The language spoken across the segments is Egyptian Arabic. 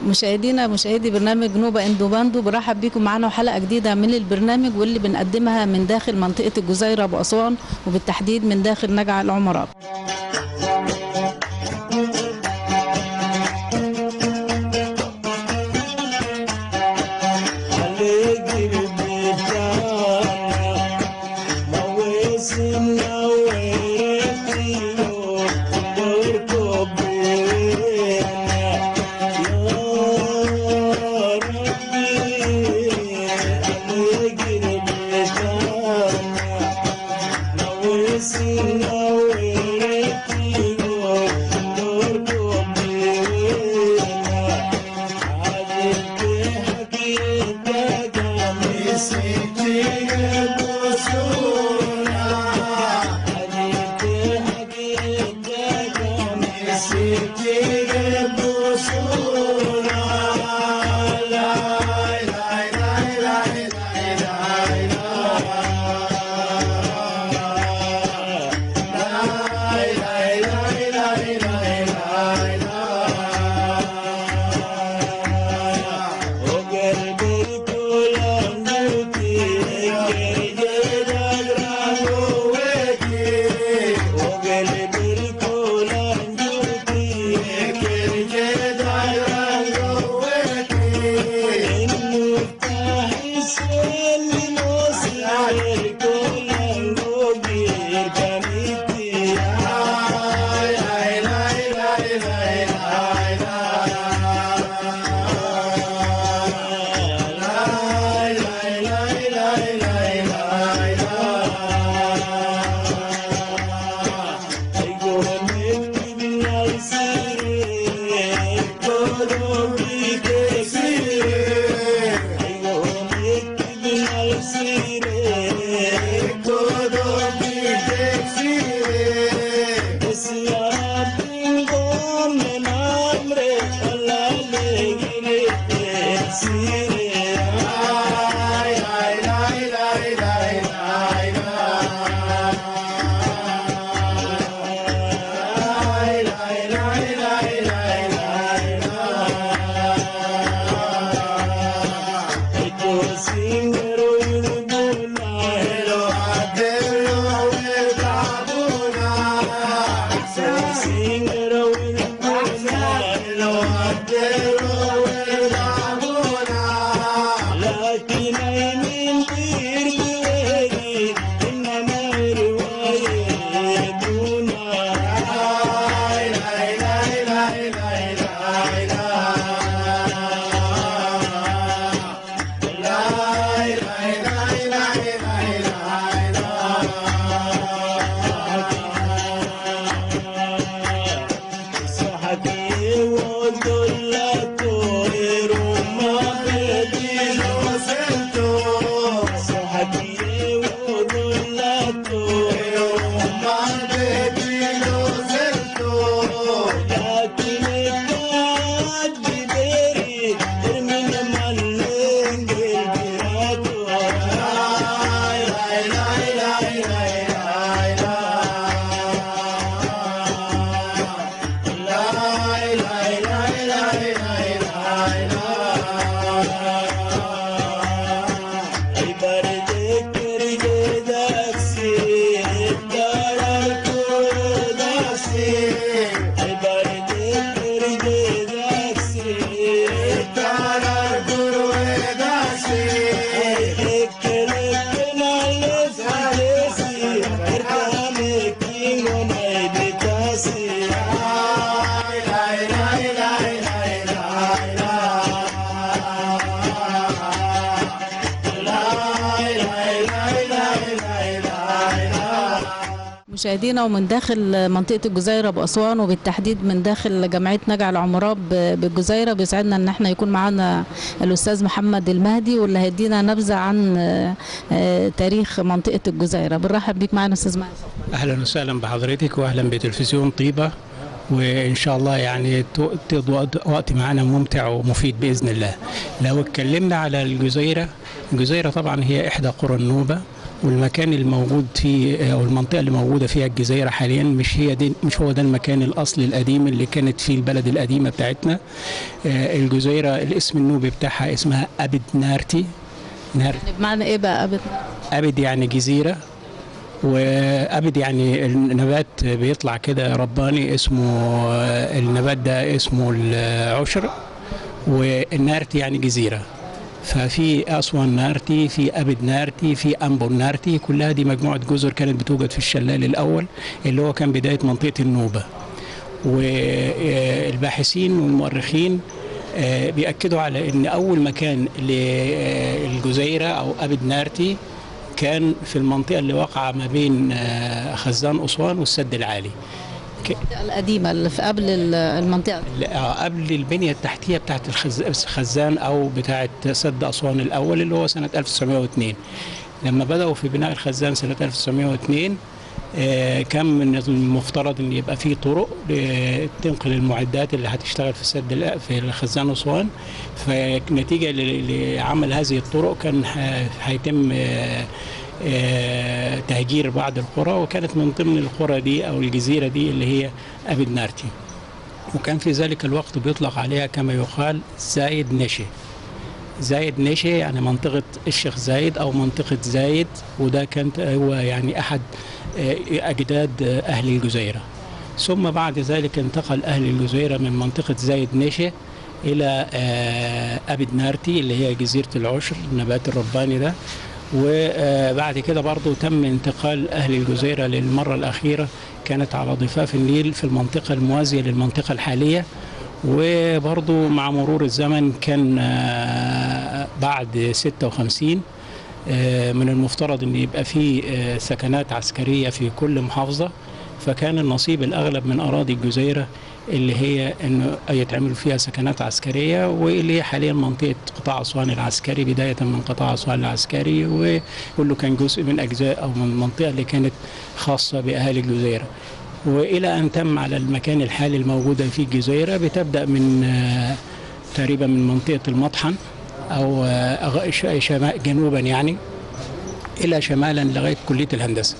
مشاهدينا مشاهدي برنامج نوبة اندو باندو برحب بكم معنا وحلقة جديدة من البرنامج واللي بنقدمها من داخل منطقة الجزيرة بأسوان وبالتحديد من داخل نجع العمراء مشاهدينا ومن داخل منطقة الجزيرة بأسوان وبالتحديد من داخل جمعية نجع العمراء بالجزيرة بيسعدنا ان احنا يكون معنا الأستاذ محمد المهدي واللي هيدينا نبذة عن تاريخ منطقة الجزيرة بنرحب بيك معنا أستاذ مهدي أهلا وسهلا بحضرتك وأهلا بتلفزيون طيبة وان شاء الله يعني تقضوا وقت معنا ممتع ومفيد باذن الله لو اتكلمنا على الجزيره الجزيره طبعا هي احدى قرى النوبه والمكان الموجود فيه او المنطقه اللي موجوده فيها الجزيره حاليا مش هي دي مش هو ده المكان الاصلي القديم اللي كانت فيه البلد القديمه بتاعتنا آه، الجزيره الاسم النوبي بتاعها اسمها ابد نارتي نار يعني بمعنى ايه بقى ابد ابد يعني جزيره وابد يعني النبات بيطلع كده رباني اسمه النبات ده اسمه العشر والنارتي يعني جزيره ففي اسوان نارتي في ابد نارتي في امبون نارتي كلها دي مجموعه جزر كانت بتوجد في الشلال الاول اللي هو كان بدايه منطقه النوبه والباحثين والمؤرخين آه، بيأكدوا على ان اول مكان للجزيره او ابد نارتي كان في المنطقه اللي واقعه ما بين آه، خزان اسوان والسد العالي ك- القديمه اللي في قبل ال- المنطقه آه، قبل البنيه التحتيه بتاعت الخز- الخزان او بتاعت سد اسوان الاول اللي هو سنه 1902 لما بداوا في بناء الخزان سنه 1902 آه، كان من المفترض ان يبقى في طرق ل- تنقل المعدات اللي هتشتغل في السد الأ- في الخزان اسوان فنتيجه ل- لعمل هذه الطرق كان ه- هيتم آه، آه، تهجير بعض القرى وكانت من ضمن القرى دي او الجزيره دي اللي هي ابد نارتي وكان في ذلك الوقت بيطلق عليها كما يقال زايد نشي زايد نشي يعني منطقة الشيخ زايد أو منطقة زايد وده كانت هو يعني أحد آه، أجداد آه، أهل الجزيرة ثم بعد ذلك انتقل أهل الجزيرة من منطقة زايد نشي إلى آه، أبد نارتي اللي هي جزيرة العشر النبات الرباني ده وبعد كده برضو تم انتقال أهل الجزيرة للمرة الأخيرة كانت على ضفاف النيل في المنطقة الموازية للمنطقة الحالية وبرضو مع مرور الزمن كان آه، بعد 56 آه، من المفترض ان يبقى في آه، سكنات عسكريه في كل محافظه فكان النصيب الاغلب من اراضي الجزيره اللي هي انه يتعمل فيها سكنات عسكريه واللي هي حاليا منطقه قطاع اسوان العسكري بدايه من قطاع اسوان العسكري وكله كان جزء من اجزاء او من المنطقه اللي كانت خاصه باهالي الجزيره. والى ان تم على المكان الحالي الموجوده في الجزيره بتبدا من آه، تقريبا من منطقه المطحن او آه، أغ- ش- شمال جنوبا يعني الى شمالا لغايه كليه الهندسه.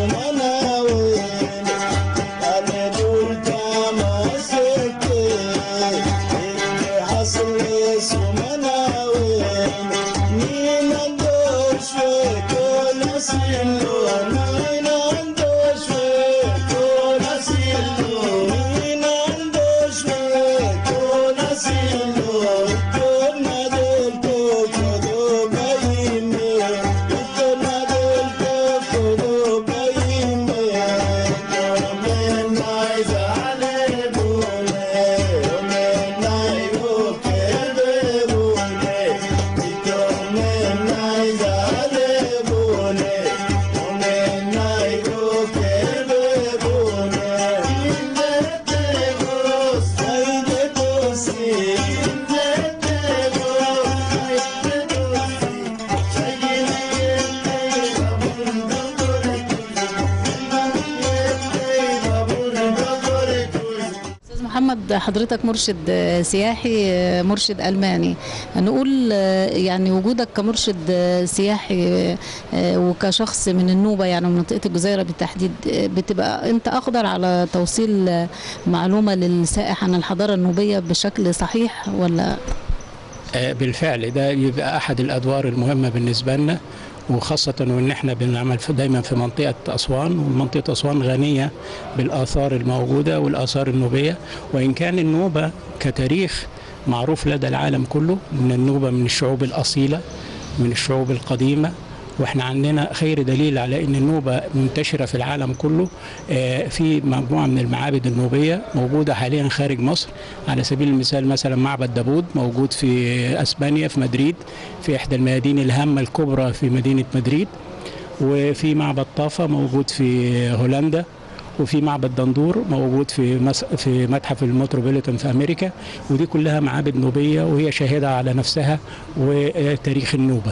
محمد حضرتك مرشد سياحي مرشد ألماني نقول يعني وجودك كمرشد سياحي وكشخص من النوبة يعني من منطقة الجزيرة بالتحديد بتبقى أنت أقدر على توصيل معلومة للسائح عن الحضارة النوبية بشكل صحيح ولا بالفعل ده يبقى أحد الأدوار المهمة بالنسبة لنا وخاصة وإن إحنا بنعمل دايما في منطقة أسوان ومنطقة أسوان غنية بالآثار الموجودة والآثار النوبية وإن كان النوبة كتاريخ معروف لدى العالم كله إن النوبة من الشعوب الأصيلة من الشعوب القديمة واحنا عندنا خير دليل على ان النوبه منتشره في العالم كله في مجموعه من المعابد النوبيه موجوده حاليا خارج مصر على سبيل المثال مثلا معبد داوود موجود في اسبانيا في مدريد في احدى الميادين الهامه الكبرى في مدينه مدريد وفي معبد طافا موجود في هولندا وفي معبد دندور موجود في مس... في متحف المتروبوليتان في امريكا ودي كلها معابد نوبيه وهي شاهده على نفسها وتاريخ النوبه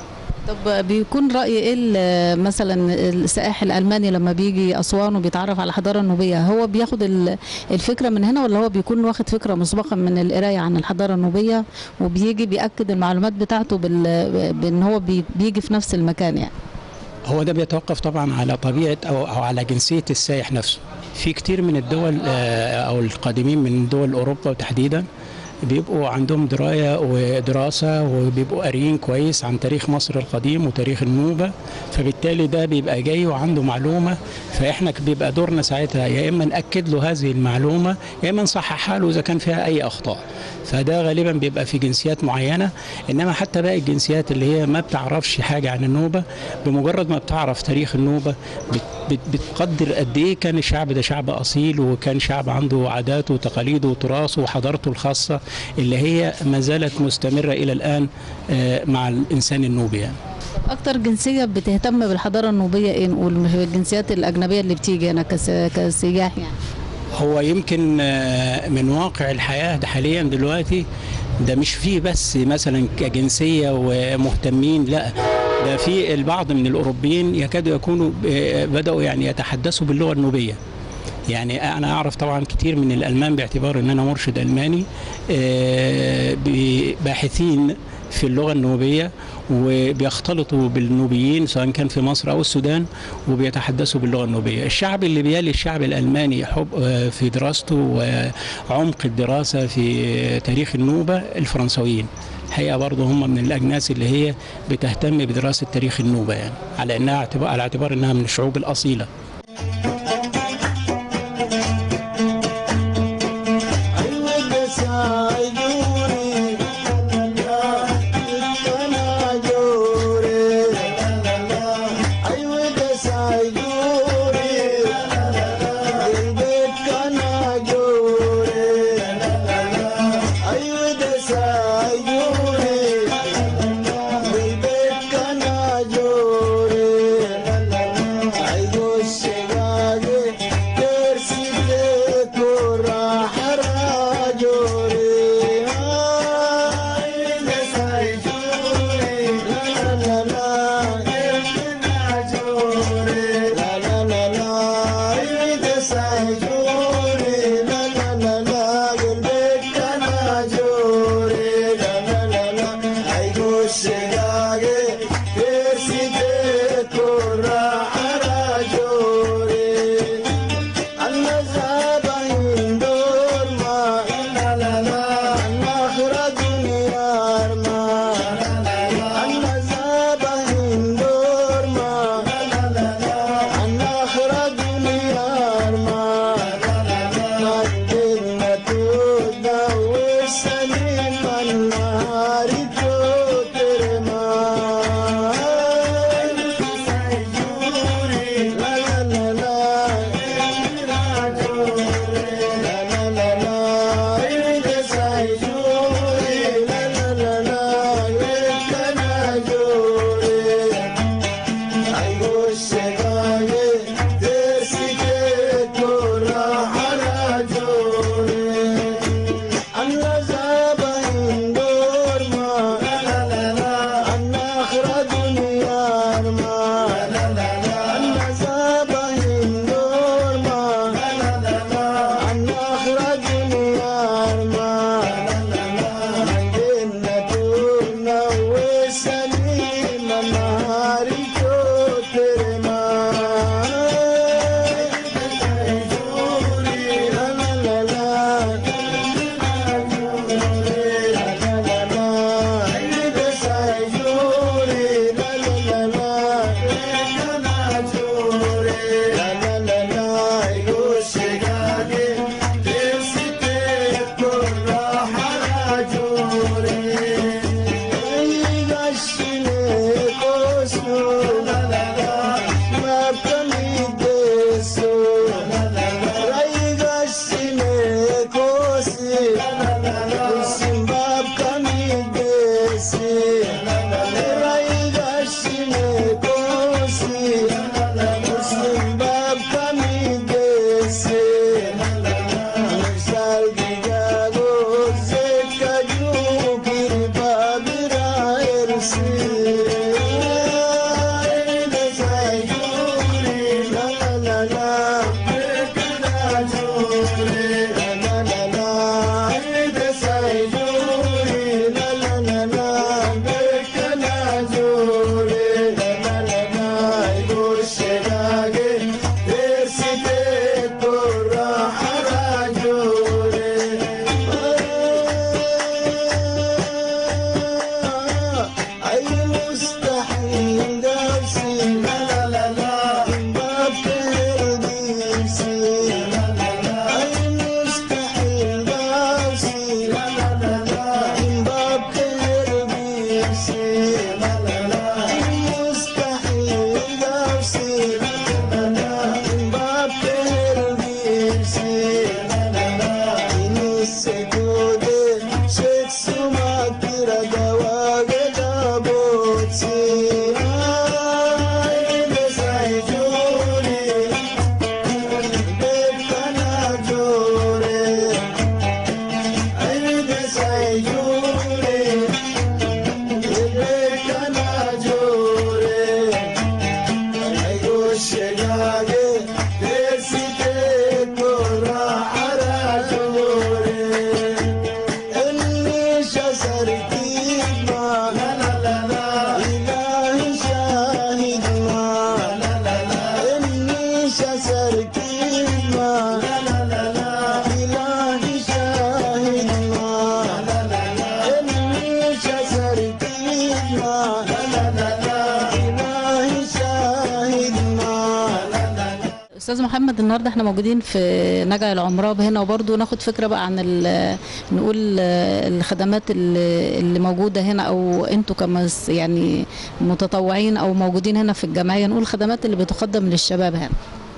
طب بيكون رأي ايه مثلا السائح الألماني لما بيجي أسوان وبيتعرف على الحضارة النوبية هو بياخد الفكرة من هنا ولا هو بيكون واخد فكرة مسبقا من القراية عن الحضارة النوبية وبيجي بيأكد المعلومات بتاعته بال... بأن هو بيجي في نفس المكان يعني هو ده بيتوقف طبعا على طبيعة أو, أو على جنسية السائح نفسه في كتير من الدول أو القادمين من دول أوروبا تحديدا بيبقوا عندهم درايه ودراسه وبيبقوا قاريين كويس عن تاريخ مصر القديم وتاريخ النوبه فبالتالي ده بيبقى جاي وعنده معلومه فاحنا بيبقى دورنا ساعتها يا اما ناكد له هذه المعلومه يا اما نصححها له اذا كان فيها اي اخطاء فده غالبا بيبقى في جنسيات معينه انما حتى باقي الجنسيات اللي هي ما بتعرفش حاجه عن النوبه بمجرد ما بتعرف تاريخ النوبه بتقدر قد ايه كان الشعب ده شعب اصيل وكان شعب عنده عاداته وتقاليده وتراثه وحضارته الخاصه اللي هي ما زالت مستمره الى الان مع الانسان النوبي يعني. اكتر جنسيه بتهتم بالحضاره النوبيه ايه نقول مش الجنسيات الاجنبيه اللي بتيجي هنا كسياح يعني هو يمكن من واقع الحياه حاليا دلوقتي ده مش فيه بس مثلا كجنسيه ومهتمين لا ده في البعض من الاوروبيين يكادوا يكونوا بداوا يعني يتحدثوا باللغه النوبيه يعني انا اعرف طبعا كتير من الالمان باعتبار ان انا مرشد الماني باحثين في اللغه النوبيه وبيختلطوا بالنوبيين سواء كان في مصر او السودان وبيتحدثوا باللغه النوبيه الشعب اللي بيلي الشعب الالماني حب في دراسته وعمق الدراسه في تاريخ النوبه الفرنسويين الحقيقه برضه هم من الاجناس اللي هي بتهتم بدراسه تاريخ النوبه يعني على انها اعتبار على اعتبار انها من الشعوب الاصيله la la la استاذ محمد النهارده احنا موجودين في نجع العمراب هنا وبرضه ناخد فكره بقى عن ال- نقول الخدمات اللي اللي موجوده هنا او انتوا كمس يعني متطوعين او موجودين هنا في الجمعيه نقول الخدمات اللي بتقدم للشباب هنا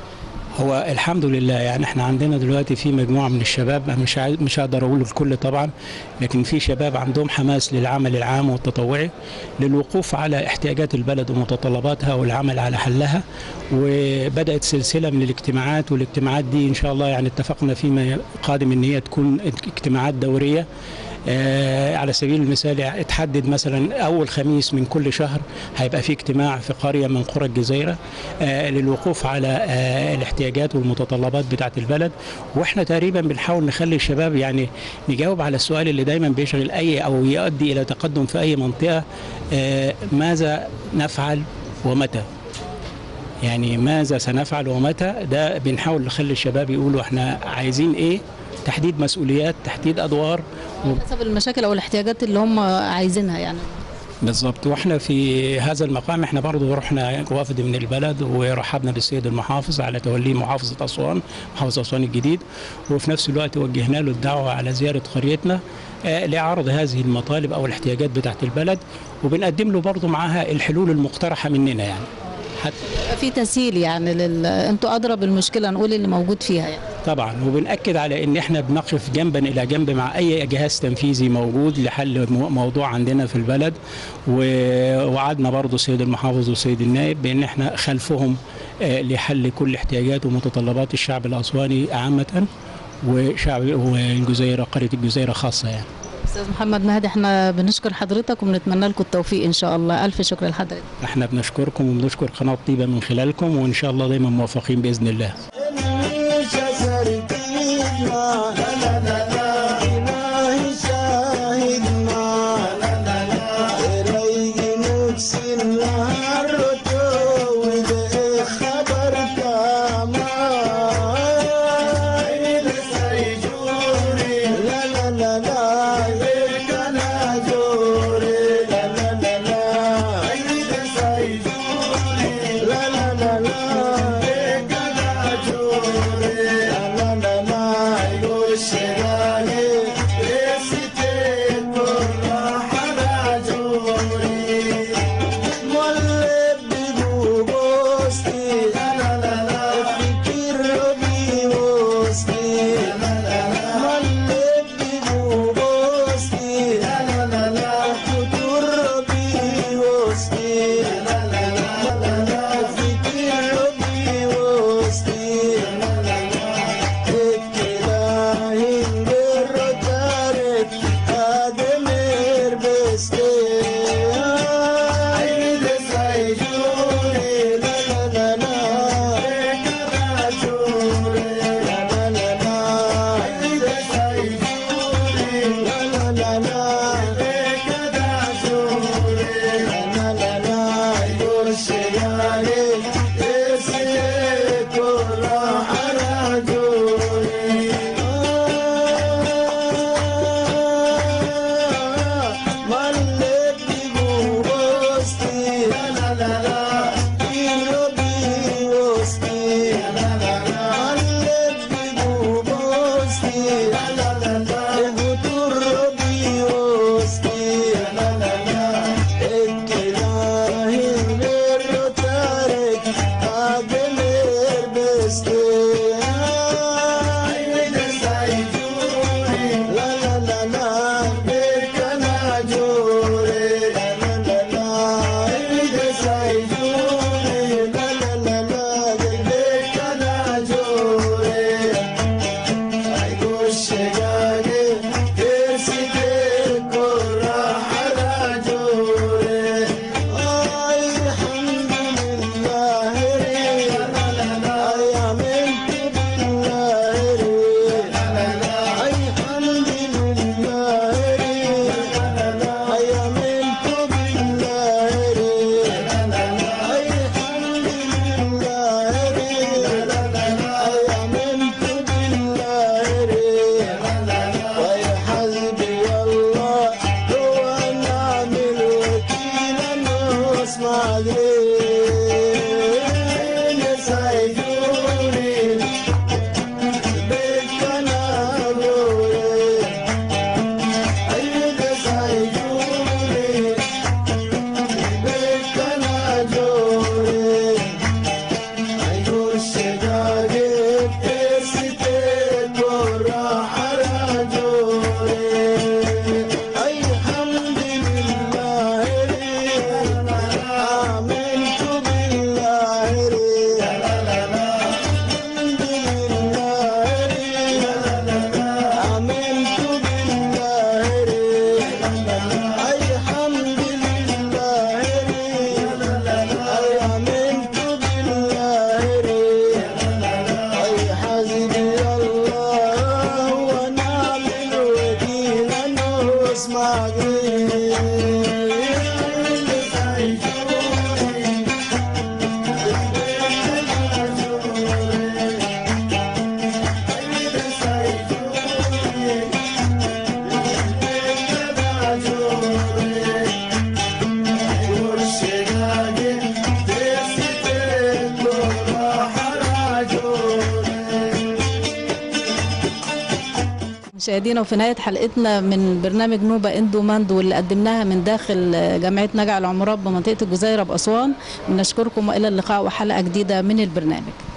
هو الحمد لله يعني احنا عندنا دلوقتي في مجموعه من الشباب أنا مش عايز مش هقدر اقول الكل طبعا لكن في شباب عندهم حماس للعمل العام والتطوعي للوقوف على احتياجات البلد ومتطلباتها والعمل على حلها وبدات سلسله من الاجتماعات والاجتماعات دي ان شاء الله يعني اتفقنا فيما قادم ان هي تكون اجتماعات دوريه آه على سبيل المثال اتحدد مثلا اول خميس من كل شهر هيبقى في اجتماع في قريه من قرى الجزيره آه للوقوف على آه الاحتياجات والمتطلبات بتاعه البلد واحنا تقريبا بنحاول نخلي الشباب يعني نجاوب على السؤال اللي دايما بيشغل اي او يؤدي الى تقدم في اي منطقه آه ماذا نفعل ومتى يعني ماذا سنفعل ومتى ده بنحاول نخلي الشباب يقولوا احنا عايزين ايه تحديد مسؤوليات تحديد ادوار حسب المشاكل او الاحتياجات اللي هم عايزينها يعني بالظبط واحنا في هذا المقام احنا برضه رحنا وفد من البلد ورحبنا بالسيد المحافظ على توليه محافظه اسوان محافظ اسوان الجديد وفي نفس الوقت وجهنا له الدعوه على زياره قريتنا آه لعرض هذه المطالب او الاحتياجات بتاعه البلد وبنقدم له برضه معاها الحلول المقترحه مننا يعني حتى في تسهيل يعني لل... انتوا ادرى بالمشكله نقول اللي موجود فيها يعني طبعا وبنأكد على ان احنا بنقف جنبا الى جنب مع اي جهاز تنفيذي موجود لحل موضوع عندنا في البلد ووعدنا برضه السيد المحافظ والسيد النائب بان احنا خلفهم لحل كل احتياجات ومتطلبات الشعب الاسواني عامه وشعب والجزيره قريه الجزيره خاصه يعني. استاذ محمد مهدي احنا بنشكر حضرتك وبنتمنى لكم التوفيق ان شاء الله الف شكر لحضرتك احنا بنشكركم وبنشكر قناه طيبه من خلالكم وان شاء الله دايما موفقين باذن الله مشاهدينا وفي نهاية حلقتنا من برنامج نوبة اندو ماند واللي قدمناها من داخل جامعة نجع العمراب بمنطقة الجزيرة بأسوان بنشكركم وإلى اللقاء وحلقة جديدة من البرنامج